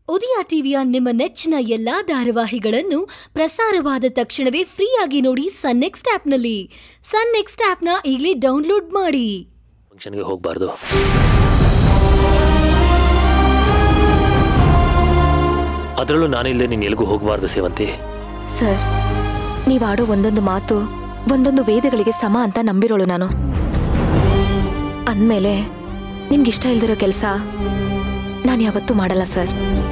ಉದಯ ಟಿವಿಯ ನಿಮ್ಮ ನೆಚ್ಚಿನ ಎಲ್ಲಾ ಧಾರಾವಾಹಿಗಳನ್ನು ಪ್ರಸಾರವಾದ ತಕ್ಷಣವೇ ಫ್ರೀಯಾಗಿ ನೋಡಿ ಸನ್ ನೆಕ್ಸ್ಟ್ ಆಪ್ನಲ್ಲಿ ಸನ್ ನೆಕ್ಸ್ಟ್ ಆಪ್ನ ಈಗಲೇ ಡೌನ್ಲೋಡ್ ಮಾಡಿ ಫಂಕ್ಷನ್ಗೆ ಹೋಗಬಾರ್ದು ಅದರಲ್ಲೂ ನಾನಿಲ್ಲದೆ ನೀನು ಎಲ್ಲಿಗೂ ಹೋಗಬಾರ್ದು ಸೇವಂತಿ ಸರ್ ನೀವಾಡೋ ಒಂದೊಂದು ಮಾತು ಒಂದೊಂದು ವೇದಗಳಿಗೆ ಸಮ ಅಂತ ನಂಬಿರೋಳು ನಾನು ಅಂದಮೇಲೆ ನಿಮ್ಗಿಷ್ಟ ಇಲ್ದಿರೋ ಕೆಲಸ ನಾನು ಯಾವತ್ತೂ ಮಾಡಲ್ಲ ಸರ್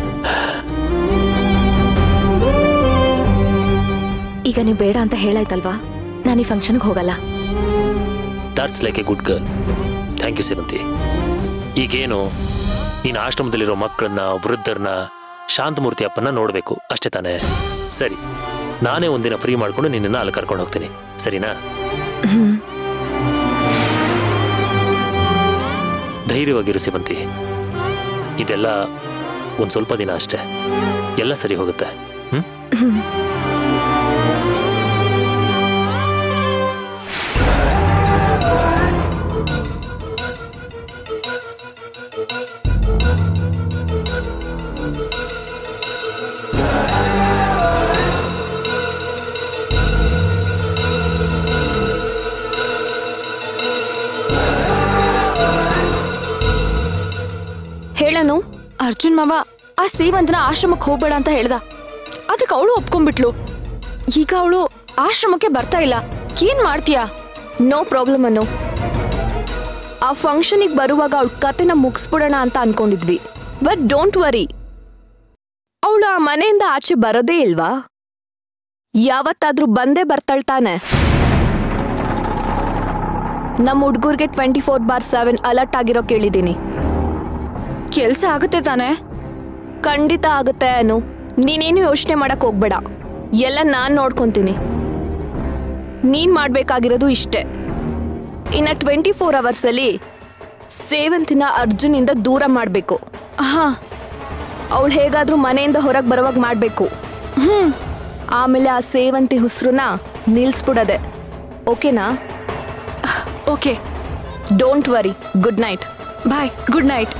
ಈಗ ನೀವು ಬೇಡ ಅಂತ ಹೇಳಾಯ್ತಲ್ವಾ ನಾನು ಈ ಫಂಕ್ಷನ್ಗೆ ಹೋಗಲ್ಲ that's like a good girl thank you Sevanthi ಈಗೇನು ನೀನು ಆಶ್ರಮದಲ್ಲಿರೋ ಮಕ್ಕಳನ್ನ ವೃದ್ಧರನ್ನ ಶಾಂತಮೂರ್ತಿ ಅಪ್ಪನ ನೋಡಬೇಕು ಅಷ್ಟೇ ತಾನೇ ಸರಿ ನಾನೇ ಒಂದಿನ ಫ್ರೀ ಮಾಡ್ಕೊಂಡು ನಿನ್ನನ್ನು ಅಲ್ಲಿ ಕರ್ಕೊಂಡು ಹೋಗ್ತೀನಿ ಸರಿನಾ ಧೈರ್ಯವಾಗಿರು ಸೇವಂತಿ ಇದೆಲ್ಲ ಒಂದು ಸ್ವಲ್ಪ ದಿನ ಅಷ್ಟೇ ಎಲ್ಲ ಸರಿ ಹೋಗುತ್ತೆ ಹ್ಮ್ ಹೇಳನು ಅರ್ಜುನ್ ಮಾವ ಆ ಸೇವಂತನ ಆಶ್ರಮಕ್ಕೆ ಹೋಗ್ಬೇಡ ಅಂತ ಹೇಳ್ದ ಅದಕ್ಕೆ ಅವಳು ಒಪ್ಕೊಂಡ್ಬಿಟ್ಲು ಈಗ ಅವಳು ಆಶ್ರಮಕ್ಕೆ ಬರ್ತಾ ಇಲ್ಲ ಏನ್ ಮಾಡ್ತೀಯಾ ನೋ ಪ್ರಾಬ್ಲಮ್ ಅನ್ನು ಆ ಫಂಕ್ಷನಿಗೆ ಬರುವಾಗ ಅವಳ ಕತೆನ ಮುಗಿಸ್ಬಿಡೋಣ ಅಂತ ಅನ್ಕೊಂಡಿದ್ವಿ ಬಟ್ ಡೋಂಟ್ ವರಿ ಅವಳು ಆ ಮನೆಯಿಂದ ಆಚೆ ಬರೋದೇ ಇಲ್ವಾ ಯಾವತ್ತಾದ್ರೂ ಬಂದೇ ಬರ್ತಾಳ್ ತಾನೆ ನಮ್ಮ ಹುಡ್ಗರ್ಗೆ twenty four by seven alert ಆಗಿರೋ ಕೇಳಿದ್ದೀನಿ ಕೆಲ್ಸ ಆಗುತ್ತೆ ತಾನೆ ಖಂಡಿತ ಆಗುತ್ತೆ ಅನು ನೀನೇನು ಯೋಚನೆ ಮಾಡಕ್ ಹೋಗ್ಬೇಡ ಎಲ್ಲ ನಾನ್ ನೋಡ್ಕೊಂತೀನಿ ನೀನ್ ಮಾಡ್ಬೇಕಾಗಿರೋದು ಇಷ್ಟೇ ಇನ್ನ ಟ್ವೆಂಟಿ ಫೋರ್ ಅವರ್ಸ್ ಅಲ್ಲಿ ಸೇವಂತಿನ ಅರ್ಜುನಿಂದ ದೂರ ಮಾಡ್ಬೇಕು ಹಾ ಅವಳು ಹೇಗಾದ್ರೂ ಮನೆಯಿಂದ ಹೊರಗೆ ಬರುವಾಗ ಮಾಡ್ಬೇಕು ಹ್ಮ್ ಆಮೇಲೆ ಆ ಸೇವಂತಿ ಹುಸ್ರನ್ನ ನಿಲ್ಸ್ಬಿಡದೆ ಓಕೆನಾ okay don't worry good night bye good night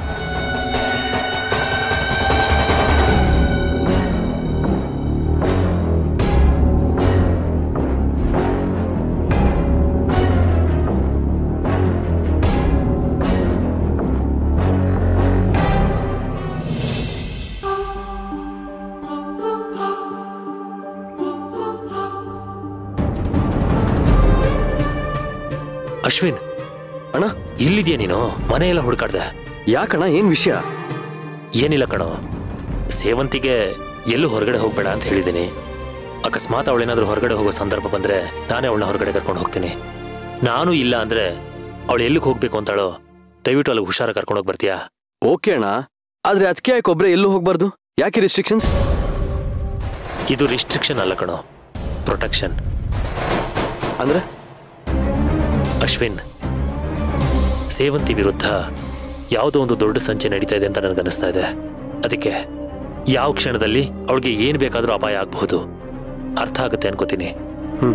Ashwin ಅಣ್ಣ ಇಲ್ಲಿದ್ಯಾ ನೀನು ಮನೆಯೆಲ್ಲ ಹುಡುಕಾಡ್ದೆ ಯಾಕಣ್ಣ ಏನ್ ವಿಷಯ ಏನಿಲ್ಲ ಕಣೋ ಸೇವಂತಿಗೆ ಎಲ್ಲೂ ಹೊರಗಡೆ ಹೋಗ್ಬೇಡ ಅಂತ ಹೇಳಿದ್ದೀನಿ ಅಕಸ್ಮಾತ್ ಅವಳೇನಾದ್ರೂ ಹೊರಗಡೆ ಹೋಗೋ ಸಂದರ್ಭ ಬಂದ್ರೆ ನಾನೇ ಅವಳನ್ನ ಹೊರಗಡೆ ಕರ್ಕೊಂಡು ಹೋಗ್ತೀನಿ ನಾನು ಇಲ್ಲ ಅಂದ್ರೆ ಅವಳು ಎಲ್ಲಿಗೆ ಹೋಗ್ಬೇಕು ಅಂತಾಳೋ ದಯವಿಟ್ಟು ಅಲ್ಲಿಗೆ ಹುಷಾರ ಕರ್ಕೊಂಡು ಹೋಗಿ ಬರ್ತೀಯಾ ಓಕೆ ಅಣ್ಣ ಆದ್ರೆ ಅದಕ್ಕೆ ಯಾಕೆ ಒಬ್ರೆ ಎಲ್ಲೂ ಹೋಗ್ಬಾರ್ದು ಯಾಕೆ ರಿಸ್ಟ್ರಿಕ್ಷನ್ಸ್ ಇದು ರಿಸ್ಟ್ರಿಕ್ಷನ್ ಅಲ್ಲ ಕಣೋ ಪ್ರೊಟೆಕ್ಷನ್ ಅಂದ್ರೆ ಅಶ್ವಿನ್ ಸೇವಂತಿ ವಿರುದ್ಧ ಯಾವುದೋ ಒಂದು ದೊಡ್ಡ ಸಂಚೆ ನಡೀತಾ ಇದೆ ಅಂತ ನನಗನ್ನಿಸ್ತಾ ಇದೆ ಅದಕ್ಕೆ ಯಾವ ಕ್ಷಣದಲ್ಲಿ ಅವಳಿಗೆ ಏನ್ ಬೇಕಾದ್ರೂ ಅಪಾಯ ಆಗಬಹುದು ಅರ್ಥ ಆಗುತ್ತೆ ಅನ್ಕೋತೀನಿ ಹ್ಮ್.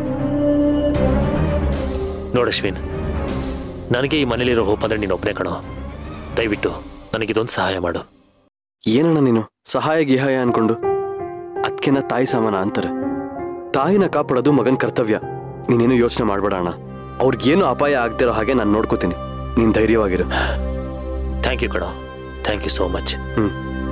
ನೋಡಶ್ವಿನ್ ನನಗೆ ಈ ಮನೇಲಿರೋ ಹೋಪ್ ಅಂದ್ರೆ ನೀನು ಒಬ್ಬನೇ ಕಣೋ ದಯವಿಟ್ಟು ನನಗಿದೊಂದು ಸಹಾಯ ಮಾಡು ಏನಣ್ಣ ನೀನು ಸಹಾಯ ಗಿಹಾಯ ಅನ್ಕೊಂಡು ಅದಕ್ಕೆನ ತಾಯಿ ಸಮಾನ ಅಂತಾರೆ ತಾಯಿನ ಕಾಪಾಡೋದು ಮಗನ್ ಕರ್ತವ್ಯ ನೀನೇನು ಯೋಚನೆ ಮಾಡ್ಬೇಡ ಅಣ್ಣ ಅವ್ರಿಗೇನು ಅಪಾಯ ಆಗ್ದಿರೋ ಹಾಗೆ ನಾನು ನೋಡ್ಕೋತೀನಿ ನೀನ್ ಧೈರ್ಯವಾಗಿರು ಥ್ಯಾಂಕ್ ಯು ಕಣೋ thank you so much hmm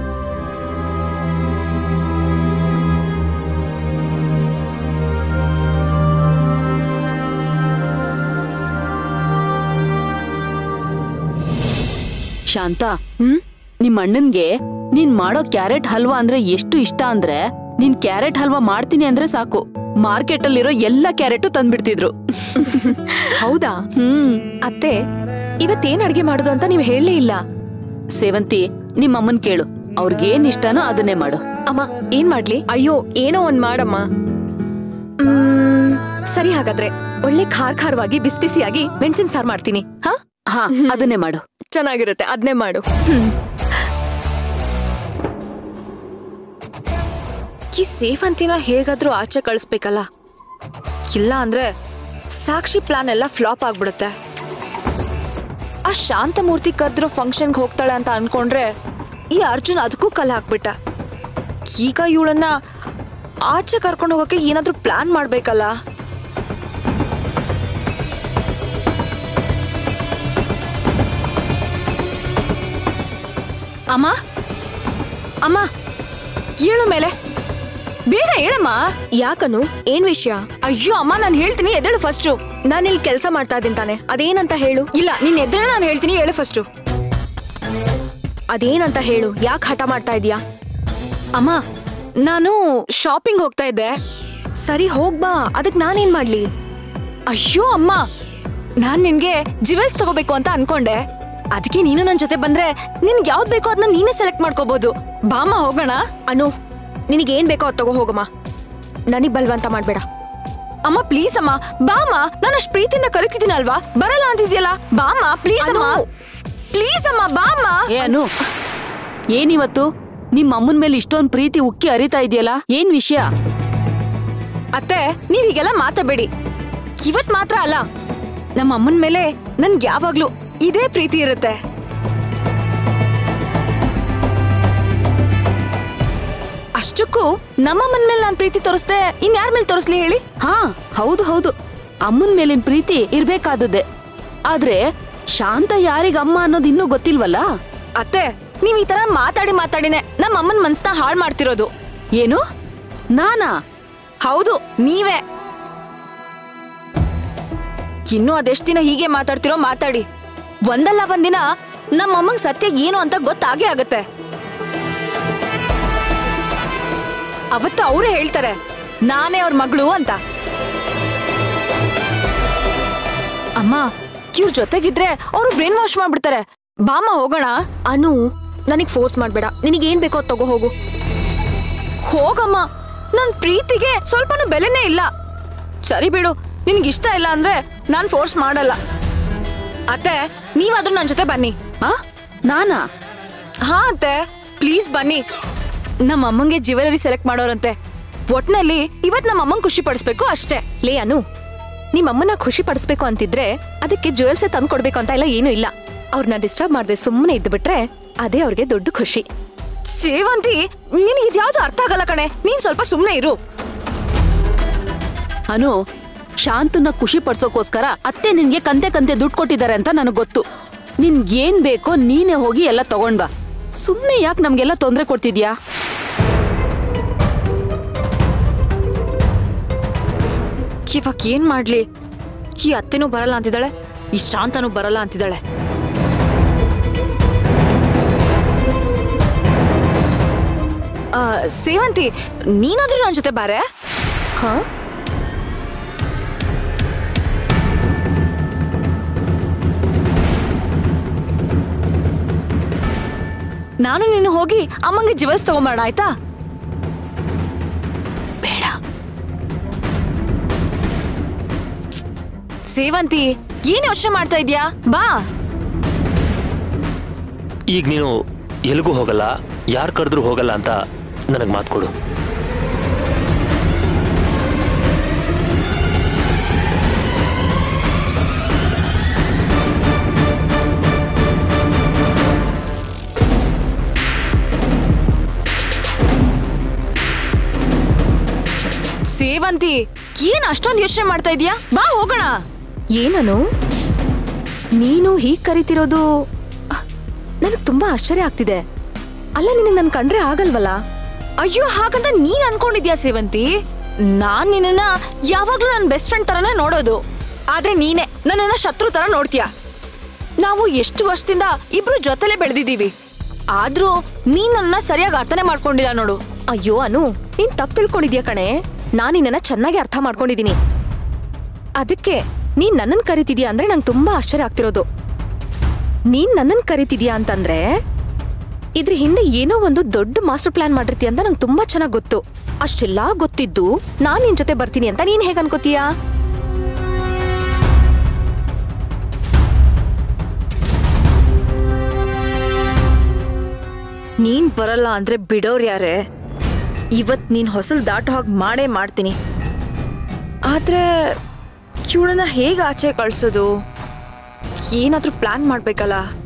Shanta ನಿಮ್ ಅಣ್ಣನ್ಗೆ ನೀನ್ ಮಾಡೋ ಕ್ಯಾರೆಟ್ ಹಲ್ವಾ ಅಂದ್ರೆ ಎಷ್ಟು ಇಷ್ಟ ಅಂದ್ರೆ ನೀನ್ ಕ್ಯಾರೆಟ್ ಹಲ್ವಾ ಮಾಡ್ತೀನಿ ಅಂದ್ರೆ ಸಾಕು ಮಾರ್ಕೆಟ್ ಅಲ್ಲಿರೋ ಎಲ್ಲ ಕ್ಯಾರೆಟ್ ತಂದ್ಬಿಡ್ತಿದ್ರು ಹೌದಾ ಹ್ಮ್ ಅತ್ತೆ ಇವತ್ತೇನ್ ಅಡ್ಗೆ ಮಾಡೋದು ಅಂತ ನೀವು ಹೇಳಲೇ ಇಲ್ಲ ಸೇವಂತಿ ನಿಮ್ ಅಮ್ಮನ್ ಕೇಳು ಅವ್ರಿಗೇನ್ ಇಷ್ಟನೋ ಅದನ್ನೇ ಮಾಡು ಅಮ್ಮ ಏನ್ ಮಾಡ್ಲಿ ಅಯ್ಯೋ ಏನೋ ಒಂದ್ ಮಾಡಮ್ಮ ಮ್ಮ್, ಸರಿ ಹಾಗಾದ್ರೆ ಒಳ್ಳೆ ಖಾರ ಖಾರವಾಗಿ ಬಿಸಿ ಬಿಸಿಯಾಗಿ ಮೆಣಸಿನ ಸಾರು ಮಾಡ್ತೀನಿ ಹಾ ಹಾ ಅದನ್ನೇ ಮಾಡು ಚೆನ್ನಾಗಿರುತ್ತೆ ಅದನ್ನೇ ಮಾಡು ಈ ಸೇವಂತಿನ ಹೇಗಾದ್ರೂ ಆಚೆ ಕಳಿಸ್ಬೇಕಲ್ಲ ಇಲ್ಲ ಅಂದ್ರೆ ಸಾಕ್ಷಿ ಪ್ಲಾನ್ ಎಲ್ಲ ಫ್ಲಾಪ್ ಆಗ್ಬಿಡುತ್ತೆ ಆ ಶಾಂತಮೂರ್ತಿ ಕರೆದಿರೋ ಫಂಕ್ಷನ್ಗೆ ಹೋಗ್ತಾಳೆ ಅಂತ ಅನ್ಕೊಂಡ್ರೆ ಈ ಅರ್ಜುನ್ ಅದಕ್ಕೂ ಕಲ್ ಹಾಕ್ಬಿಟ್ಟ ಈಗ ಇವಳನ್ನ ಆಚೆ ಕರ್ಕೊಂಡು ಹೋಗೋಕೆ ಏನಾದ್ರೂ ಪ್ಲಾನ್ ಮಾಡ್ಬೇಕಲ್ಲ ಅಮ್ಮ ಅಮ್ಮ ಏಳು ಮೇಲೆ ಬೇಗ ಹೇಳಮ್ಮ ಯಾಕನು ಏನ್ ವಿಷಯ ಅಯ್ಯೋ ಅಮ್ಮ ನಾನು ಹೇಳ್ತೀನಿ ಎದ್ದೇಳು ಫಸ್ಟು ನಾನು ಇಲ್ಲಿ ಕೆಲಸ ಮಾಡ್ತಾ ಇದ್ದೀನಿ ತಾನೆ ಅದೇನಂತ ಹೇಳು ಇಲ್ಲ ನೀನ್ ಎದ್ದೇಳ ನಾನು ಹೇಳ್ತೀನಿ ಹೇಳು ಫಸ್ಟು ಅದೇನಂತ ಹೇಳು ಯಾಕೆ ಹಠ ಮಾಡ್ತಾ ಇದೀಯಾ ಅಮ್ಮ ನಾನು ಶಾಪಿಂಗ್ ಹೋಗ್ತಾ ಇದ್ದೆ ಸರಿ ಹೋಗ್ಬಾ ಅದಕ್ಕೆ ನಾನೇನ್ ಮಾಡ್ಲಿ ಅಯ್ಯೋ ಅಮ್ಮ ನಾನ್ ನಿನ್ಗೆ ಜಿವೆಲ್ಸ್ ತಗೋಬೇಕು ಅಂತ ಅನ್ಕೊಂಡೆ ಅದಕ್ಕೆ ನೀನು ನನ್ನ ಜೊತೆ ಬಂದ್ರೆ ನಿನ್ಗೆ ಯಾವ್ದು ಬೇಕೋ ಅದನ್ನ ನೀನೇ ಸೆಲೆಕ್ಟ್ ಮಾಡ್ಕೋಬಹುದು ಬಾಮ ಹೋಗೋಣ ಅನು ನಿನಗೆ ಏನ್ ಬೇಕೋ ಅದು ತಗೋ ಹೋಗಮ್ಮ ನನಗ್ ಬಲ್ವಂತ ಮಾಡ್ಬೇಡ ಅಮ್ಮ ಪ್ಲೀಸ್ ಅಮ್ಮ ಬಾಮ ನಾನು ಅಷ್ಟು ಪ್ರೀತಿಯಿಂದ ಕರಿತಿದ್ದೀನಲ್ವಾ ಬರಲ್ಲ ಅಂತಿದ್ಯಲ್ಲ ಬಾಮ ಪ್ಲೀಸ್ ಅಮ್ಮ ಪ್ಲೀಸ್ ಅಮ್ಮ ಬಾಮ ಏ ಅನು ಏನಿವತ್ತು ನಿಮ್ಮ ಅಮ್ಮನ ಮೇಲೆ ಇಷ್ಟೊಂದು ಪ್ರೀತಿ ಉಕ್ಕಿ ಹರಿತಾ ಇದೆಯಲ್ಲ ಏನ್ ವಿಷಯ ಅತ್ತೆ ನೀವ್ ಹೀಗೆಲ್ಲ ಮಾತಾಡಬೇಡಿ ಇವತ್ ಮಾತ್ರ ಅಲ್ಲ ನಮ್ಮ ಅಮ್ಮನ ಮೇಲೆ ನನ್ಗೆ ಯಾವಾಗ್ಲೂ ಇದೇ ಪ್ರೀತಿ ಇರುತ್ತೆ ಅಷ್ಟಕ್ಕೂ ನಮ್ಮಮ್ಮನ ಮೇಲೆ ನಾನು ಪ್ರೀತಿ ತೋರಿಸ್ದೆ ಇನ್ಯಾರ ಮೇಲೆ ತೋರಿಸ್ಲಿ ಹೇಳಿ ಹಾ ಹೌದು ಹೌದು ಅಮ್ಮನ ಮೇಲಿನ ಪ್ರೀತಿ ಇರ್ಬೇಕಾದದ್ದೆ ಆದ್ರೆ ಶಾಂತ ಯಾರಿಗ ಅಮ್ಮ ಅನ್ನೋದು ಇನ್ನೂ ಗೊತ್ತಿಲ್ವಲ್ಲ ಅತ್ತೆ ನೀವ್ ಈ ತರ ಮಾತಾಡಿ ಮಾತಾಡಿನೇ ನಮ್ಮ ಅಮ್ಮನ ಮನ್ಸನ್ನ ಹಾಳು ಮಾಡ್ತಿರೋದು ಏನು ನಾನಾ ಹೌದು ನೀವೇ ಇನ್ನು ಅದೆಷ್ಟ್ ದಿನ ಹೀಗೆ ಮಾತಾಡ್ತಿರೋ ಮಾತಾಡಿ ಒಂದಲ್ಲ ಒಂದಿನ ನಮ್ಮ ಅಮ್ಮಂಗ್ ಸತ್ಯ ಏನು ಅಂತ ಗೊತ್ತಾಗೇ ಆಗತ್ತೆ ಅವತ್ತು ಅವರೇ ಹೇಳ್ತಾರೆ ನಾನೇ ಅವ್ರ ಮಗಳು ಅಂತ ಅಮ್ಮ ಇವ್ರ ಜೊತೆಗಿದ್ರೆ ಅವರು ಬ್ರೈನ್ ವಾಶ್ ಮಾಡ್ಬಿಡ್ತಾರೆ ಬಾಮ ಹೋಗೋಣ ಅನು ನನಗ್ ಫೋರ್ಸ್ ಮಾಡ್ಬೇಡ ನಿನಗೇನ್ ಬೇಕೋ ಅದ್ ತಗೋ ಹೋಗು ಹೋಗಮ್ಮ ನನ್ ಪ್ರೀತಿಗೆ ಸ್ವಲ್ಪನೂ ಬೆಲೆನೇ ಇಲ್ಲ ಸರಿ ಬಿಡು ನಿನ್ಗೆ ಇಷ್ಟ ಇಲ್ಲ ಅಂದ್ರೆ ನಾನ್ ಫೋರ್ಸ್ ಮಾಡಲ್ಲ ಅತ್ತೆ ನೀವಾದ್ರೂ ನನ್ ಜೊತೆ ಬನ್ನಿ ಆ ನಾನಾ ಹಾ ಅತ್ತೆ ಪ್ಲೀಸ್ ಬನ್ನಿ ನಮ್ಮ ಅಮ್ಮಂಗೆ ಜ್ಯುವೆಲರಿ ಸೆಲೆಕ್ಟ್ ಮಾಡೋರಂತೆ ಒಟ್ನಲ್ಲಿ ಇವತ್ ನಮ್ಮ ಅಮ್ಮಂಗ್ ಖುಷಿ ಪಡಿಸ್ಬೇಕು ಅಷ್ಟೇ ಲೇ ಅನು ನಿಮ್ಮಮ್ಮನ ಖುಷಿ ಪಡಿಸ್ಬೇಕು ಅಂತಿದ್ರೆ ಅದಕ್ಕೆ ಜ್ಯುವೆಲ್ಸೇ ತಂದು ಕೊಡ್ಬೇಕು ಅಂತ ಎಲ್ಲ ಏನೂ ಇಲ್ಲ ಅವ್ರನ್ನ ಡಿಸ್ಟರ್ಬ್ ಮಾಡದೆ ಸುಮ್ಮನೆ ಇದ್ದು ಬಿಟ್ರೆ ಅದೇ ಅವ್ರಿಗೆ ದೊಡ್ಡ ಖುಷಿ ಸೇವಂತಿ ನಿನಗೆ ಇದ್ಯಾವ್ದು ಅರ್ಥ ಆಗಲ್ಲ ಕಣೆ ನೀನ್ ಸ್ವಲ್ಪ ಸುಮ್ನೆ ಇರು ಅನು ಶಾಂತನ ಖುಷಿ ಪಡ್ಸೋಕೋಸ್ಕರ ಅತ್ತೆ ನಿನ್ಗೆ ಕಂತೆ ಕಂತೆ ದುಡ್ಡು ಕೊಟ್ಟಿದ್ದಾರೆ ಅಂತ ನನಗೆ ಗೊತ್ತು ನಿನ್ಗೇನ್ ಬೇಕೋ ನೀನೇ ಹೋಗಿ ಎಲ್ಲ ತಗೊಂಡ್ ಬಾ ಸುಮ್ನೆ ಯಾಕೆ ನಮ್ಗೆಲ್ಲ ತೊಂದರೆ ಕೊಡ್ತಿದ್ಯಾ ಇವಾಗ ಏನ್ ಮಾಡ್ಲಿ ಈ ಅತ್ತೆನೂ ಬರಲ್ಲ ಅಂತಿದ್ದಾಳೆ ಈ ಶಾಂತನೂ ಬರಲ್ಲ ಅಂತಿದ್ದಾಳೆ ಆ, ಸೇವಂತಿ ನೀನಾದ್ರೂ ನನ್ನ ಜೊತೆ ಬಾರೆ ಹಾ ನಾನು ನೀನು ಹೋಗಿ ಅಮ್ಮಂಗೆ ಜ್ಯುವೆಲ್ಸ್ ತಗೊಂಬರೋಣ ಆಯ್ತಾ ಬೇಡ ಸೇವಂತಿ ಏನ್ ಯೋಚನೆ ಮಾಡ್ತಾ ಇದ್ಯಾ ಬಾ ಈಗ ನೀನು ಎಲ್ಗೂ ಹೋಗಲ್ಲ ಯಾರು ಕರೆದ್ರೂ ಹೋಗಲ್ಲ ಅಂತ ನನಗೆ ಮಾತು ಕೊಡು ಸೇವಂತಿ ಏನ್ ಅಷ್ಟೊಂದು ಯೋಚನೆ ಮಾಡ್ತಾ ಇದ್ಯಾ ಬಾ ಹೋಗೋಣ ಏನನು ನೀನು ಹೀಗ್ ಕರಿತಿರೋದು ನನಗೆ ತುಂಬಾ ಆಶ್ಚರ್ಯ ಆಗ್ತಿದೆ ಅಲ್ಲ ನಿನಗೆ ನನ್ ಕಂಡ್ರೆ ಆಗಲ್ವಲ್ಲ ಅಯ್ಯೋ ಹಾಗಂತ ನೀನ್ ಅನ್ಕೊಂಡಿದ್ಯಾ ಸೇವಂತಿ ನಾನ್ ನಿನ್ನ ಯಾವಾಗ್ಲೂ ನನ್ನ ಬೆಸ್ಟ್ ಫ್ರೆಂಡ್ ತರನೇ ನೋಡೋದು ಆದ್ರೆ ನೀನೆ ನನ್ನನ್ನ ಶತ್ರು ತರ ನೋಡ್ತೀಯ ನಾವು ಎಷ್ಟು ವರ್ಷದಿಂದ ಇಬ್ರು ಜೊತೆಲೆ ಬೆಳೆದಿದ್ದೀವಿ ಆದ್ರೂ ನೀನ್ ನನ್ನ ಸರಿಯಾಗಿ ಅರ್ಥನೆ ಮಾಡ್ಕೊಂಡಿಲ್ಲ ನೋಡು ಅಯ್ಯೋ ಅನು ನೀನ್ ತಪ್ಪು ತಿಳ್ಕೊಂಡಿದ್ಯಾ ಕಣೆ ನಾನ್ ನಿನ್ನ ಚೆನ್ನಾಗಿ ಅರ್ಥ ಮಾಡ್ಕೊಂಡಿದೀನಿ ಅದಕ್ಕೆ ನೀನ್ ನನ್ನನ್ ಕರಿತಿದ್ಯಾ ಅಂದ್ರೆ ನಂಗೆ ತುಂಬಾ ಆಶ್ಚರ್ಯ ಆಗ್ತಿರೋದು ನೀನ್ ನನ್ನನ್ ಕರಿತಿದ್ಯಾ ಅಂತಂದ್ರೆ ಇದ್ರ ಹಿಂದೆ ಏನೋ ಒಂದು ದೊಡ್ಡ ಮಾಸ್ಟರ್ ಪ್ಲಾನ್ ಮಾಡಿರ್ತೀಯ ಅಂತ ನಂಗೆ ತುಂಬಾ ಚೆನ್ನಾಗ್ ಗೊತ್ತು ಅಷ್ಟೆಲ್ಲ ಗೊತ್ತಿದ್ದು ನಾನ್ ನಿನ್ ಜೊತೆ ಬರ್ತೀನಿ ಅಂತ ನೀನ್ ಹೇಗ್ ಅನ್ಕೋತೀಯಾ ನೀನ್ ಬರಲ್ಲ ಅಂದ್ರೆ ಬಿಡೋರ್ ಯಾರೇ ಇವತ್ ನೀನ್ ಹೊಸಲ್ ದಾಟೋ ಹಾಗೆ ಮಾಡೇ ಮಾಡ್ತೀನಿ ಆದ್ರೆ ಇವಳನ್ನ ಹೇಗೆ ಆಚೆ ಕಳ್ಸೋದು ಏನಾದ್ರೂ ಪ್ಲಾನ್ ಮಾಡ್ಬೇಕಲ್ಲ